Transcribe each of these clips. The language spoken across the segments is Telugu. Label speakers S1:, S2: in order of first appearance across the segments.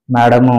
S1: మేడము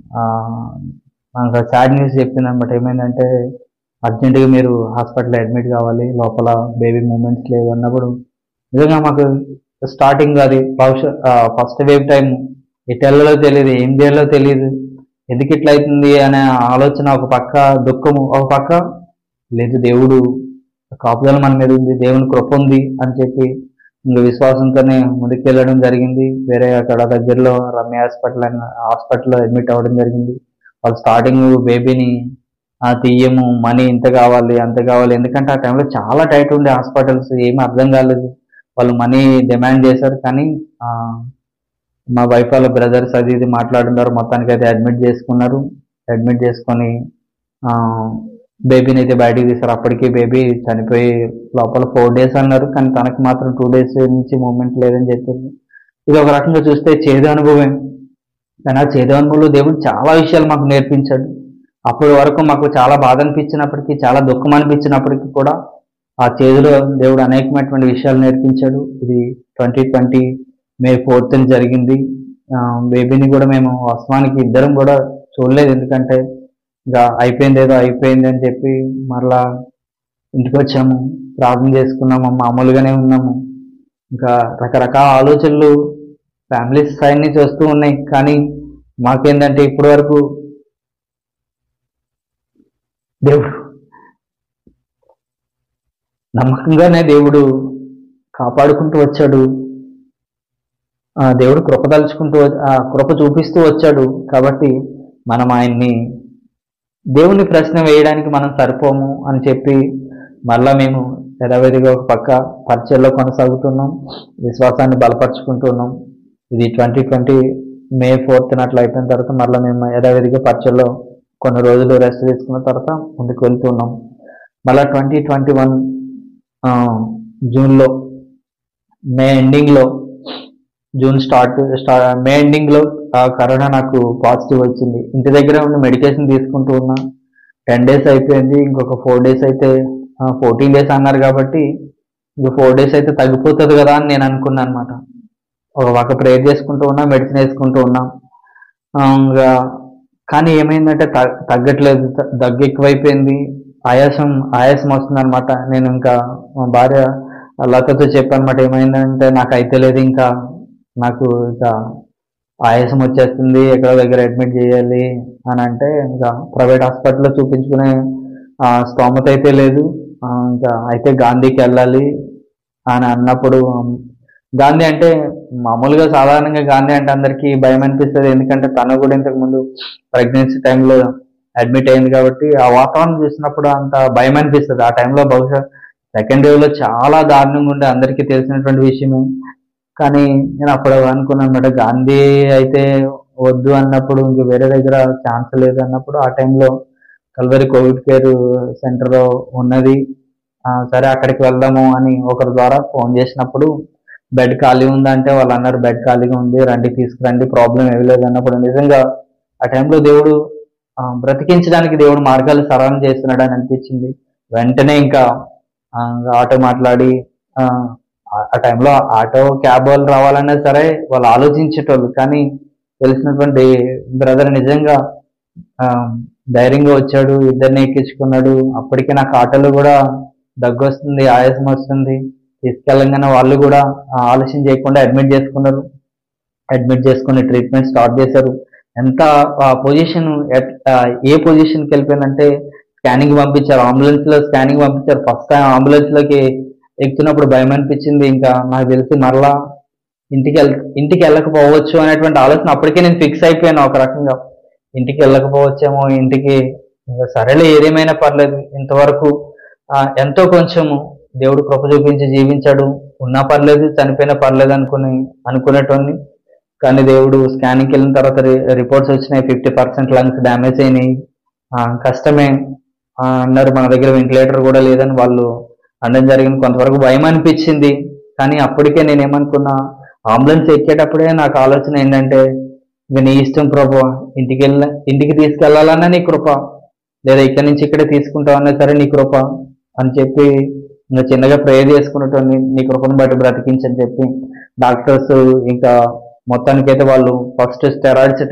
S1: మనకు సాడ్ న్యూస్ చెప్పింది అనమాట ఏమైందంటే అర్జెంటుగా మీరు హాస్పిటల్ అడ్మిట్ కావాలి లోపల బేబీ మూమెంట్స్ లేవు అన్నప్పుడు నిజంగా మాకు స్టార్టింగ్ అది భవిష్యత్ ఫస్ట్ వేవ్ టైం ఎటు వెళ్ళలో తెలియదు ఏం చేయాలో తెలియదు ఎందుకు ఇట్లా అవుతుంది అనే ఆలోచన ఒక పక్క దుఃఖము ఒక పక్క లేదు దేవుడు కాపుదల మన మీద ఉంది దేవుని కృప ఉంది అని చెప్పి ఇంకా విశ్వాసంతోనే ముందుకు వెళ్ళడం జరిగింది వేరే అక్కడ దగ్గరలో రమ్య హాస్పిటల్ అని హాస్పిటల్లో అడ్మిట్ అవ్వడం జరిగింది వాళ్ళు స్టార్టింగ్ బేబీని తీయము మనీ ఇంత కావాలి అంత కావాలి ఎందుకంటే ఆ టైంలో చాలా టైట్ ఉండే హాస్పిటల్స్ ఏమీ అర్థం కాలేదు వాళ్ళు మనీ డిమాండ్ చేశారు కానీ ఆ, మా వైఫ్ వాళ్ళ బ్రదర్స్ అది ఇది మాట్లాడుతున్నారు మొత్తానికి అయితే అడ్మిట్ చేసుకున్నారు అడ్మిట్ చేసుకొని బేబీని అయితే బయటికి తీశారు అప్పటికి బేబీ చనిపోయి లోపల ఫోర్ డేస్ అన్నారు కానీ తనకి మాత్రం టూ డేస్ నుంచి మూమెంట్ లేదని చెప్పింది ఇది ఒక రకంగా చూస్తే చేదు అనుభవం కానీ ఆ చేదు అనుభవంలో దేవుడు చాలా విషయాలు మాకు నేర్పించాడు అప్పటి వరకు మాకు చాలా బాధ అనిపించినప్పటికీ చాలా దుఃఖం అనిపించినప్పటికీ కూడా ఆ చేదులో దేవుడు అనేకమైనటువంటి విషయాలు నేర్పించాడు ఇది ట్వంటీ ట్వంటీ మే ఫోర్త్ జరిగింది ఆ, బేబీని కూడా మేము వాస్తవానికి ఇద్దరం కూడా చూడలేదు ఎందుకంటే ఇంకా అయిపోయింది ఏదో అయిపోయింది అని చెప్పి మరలా ఇంటికి వచ్చాము ప్రార్థన చేసుకున్నాము మామూలుగానే ఉన్నాము ఇంకా రకరకాల ఆలోచనలు ఫ్యామిలీ సైడ్ నుంచి వస్తూ ఉన్నాయి కానీ మాకేంటంటే ఇప్పటి వరకు దేవుడు నమ్మకంగానే దేవుడు కాపాడుకుంటూ వచ్చాడు ఆ దేవుడు కృప తలుచుకుంటూ వ- ఆ కృప చూపిస్తూ వచ్చాడు కాబట్టి మనం ఆయన్ని దేవుని ప్రశ్న వేయడానికి మనం సరిపోము అని చెప్పి మళ్ళా మేము యథావిధిగా ఒక పక్క పరిచయలో కొనసాగుతున్నాం విశ్వాసాన్ని బలపరుచుకుంటున్నాం ఇది ట్వంటీ ట్వంటీ మే ఫోర్త్ అట్లా అయిపోయిన తర్వాత మళ్ళీ మేము యథావిధిగా పరిచయలో కొన్ని రోజులు రెస్ట్ తీసుకున్న తర్వాత ముందుకు వెళ్తున్నాం మళ్ళీ ట్వంటీ ట్వంటీ వన్ జూన్లో మే ఎండింగ్లో జూన్ స్టార్ట్ స్టా మే ఎండింగ్లో కరోనా నాకు పాజిటివ్ వచ్చింది ఇంటి దగ్గర ఉండి మెడికేషన్ తీసుకుంటూ ఉన్నా టెన్ డేస్ అయిపోయింది ఇంకొక ఫోర్ డేస్ అయితే ఫోర్టీన్ డేస్ అన్నారు కాబట్టి ఇంకో ఫోర్ డేస్ అయితే తగ్గిపోతుంది కదా అని నేను అనుకున్నాను అనమాట ఒక పక్క ప్రేయర్ చేసుకుంటూ ఉన్నా మెడిసిన్ వేసుకుంటూ ఉన్నా ఆ, ఇంకా కానీ ఏమైందంటే తగ్- తగ్గట్లేదు త- దగ్గు ఎక్కువైపోయింది ఆయాసం ఆయాసం వస్తుంది అనమాట నేను ఇంకా మా భార్య లతతో చెప్పానమాట ఏమైందంటే నాకు అయితే లేదు ఇంకా నాకు ఇంకా ఆయాసం వచ్చేస్తుంది ఎక్కడో దగ్గర అడ్మిట్ చేయాలి అని అంటే ఇంకా ప్రైవేట్ హాస్పిటల్లో చూపించుకునే ఆ, స్తోమత అయితే లేదు ఆ, ఇంకా అయితే గాంధీకి వెళ్ళాలి అని అన్నప్పుడు గాంధీ అంటే మామూలుగా సాధారణంగా గాంధీ అంటే అందరికీ భయం అనిపిస్తుంది ఎందుకంటే తను కూడా ఇంతకు ముందు ప్రెగ్నెన్సీ టైంలో అడ్మిట్ అయింది కాబట్టి ఆ వాతావరణం చూసినప్పుడు అంత భయం అనిపిస్తుంది ఆ టైంలో బహుశా సెకండ్ వేవ్ లో చాలా దారుణంగా ఉండే అందరికీ తెలిసినటువంటి విషయమే కానీ నేను అప్పుడు అనుకున్నాను అనమాట గాంధీ అయితే వద్దు అన్నప్పుడు ఇంక వేరే దగ్గర ఛాన్స్ లేదు అన్నప్పుడు ఆ టైంలో కల్వరి కోవిడ్ కేర్ సెంటర్ ఉన్నది ఆ, సరే అక్కడికి వెళ్దాము అని ఒకరి ద్వారా ఫోన్ చేసినప్పుడు బెడ్ ఖాళీ ఉందంటే వాళ్ళు అన్నారు బెడ్ ఖాళీగా ఉంది రండి తీసుకురండి ప్రాబ్లం ఏమీ లేదు అన్నప్పుడు నిజంగా ఆ టైంలో దేవుడు ఆ, బ్రతికించడానికి దేవుడు మార్గాలు సరళం చేస్తున్నాడు అని అనిపించింది వెంటనే ఇంకా ఆ, ఇంకా ఆటో మాట్లాడి ఆ, ఆ- ఆ టైంలో ఆటో క్యాబ్ వాళ్ళు రావాలన్నా సరే వాళ్ళు ఆలోచించేటోళ్ళు కానీ తెలిసినటువంటి బ్రదర్ నిజంగా ఆ, ధైర్యంగా వచ్చాడు ఇద్దరిని ఎక్కించుకున్నాడు అప్పటికే నాకు ఆటోలో కూడా దగ్గు వస్తుంది ఆయాసం వస్తుంది తీసుకెళ్ళంగానే వాళ్ళు కూడా ఆ, ఆలస్యం చేయకుండా అడ్మిట్ చేసుకున్నారు అడ్మిట్ చేసుకుని ట్రీట్మెంట్ స్టార్ట్ చేశారు ఎంత పొజిషన్ ఏ పొజిషన్కి వెళ్ళిపోయిందంటే స్కానింగ్ పంపించారు అంబులెన్స్ లో స్కానింగ్ పంపించారు ఫస్ట్ టైం అంబులెన్స్ లోకి ఎక్కుతున్నప్పుడు భయం అనిపించింది ఇంకా నాకు తెలిసి మరలా ఇంటికి వెళ్ ఇంటికి వెళ్ళకపోవచ్చు అనేటువంటి ఆలోచన అప్పటికే నేను ఫిక్స్ అయిపోయాను ఒక రకంగా ఇంటికి వెళ్ళకపోవచ్చేమో ఇంటికి ఇంకా సరేలే ఏదేమైనా పర్లేదు ఇంతవరకు ఆ, ఎంతో కొంచెము దేవుడు కృప చూపించి జీవించాడు ఉన్నా పర్లేదు చనిపోయినా పర్లేదు అనుకుని అనుకునేటోని కానీ దేవుడు స్కానింగ్కి వెళ్ళిన తర్వాత రిపోర్ట్స్ వచ్చినాయి ఫిఫ్టీ పర్సెంట్ లంగ్స్ డ్యామేజ్ అయినాయి ఆ, కష్టమే ఆ, అన్నారు మన దగ్గర వెంటిలేటర్ కూడా లేదని వాళ్ళు అనడం జరిగింది కొంతవరకు భయం అనిపించింది కానీ అప్పటికే నేను ఏమనుకున్నా అంబులెన్స్ ఎక్కేటప్పుడే నాకు ఆలోచన ఏంటంటే ఇక నీ ఇష్టం ప్రభు ఇంటికి వెళ్ళ ఇంటికి తీసుకెళ్లాలన్నా నీ కృప లేదా ఇక్కడి నుంచి ఇక్కడే తీసుకుంటావన్నా సరే నీ కృప అని చెప్పి ఇంకా చిన్నగా ప్రేయర్ చేసుకున్నట్టు నీ కృపను బట్టి బ్రతికించని చెప్పి డాక్టర్స్ ఇంకా మొత్తానికైతే వాళ్ళు ఫస్ట్ స్టెరాయిడ్స్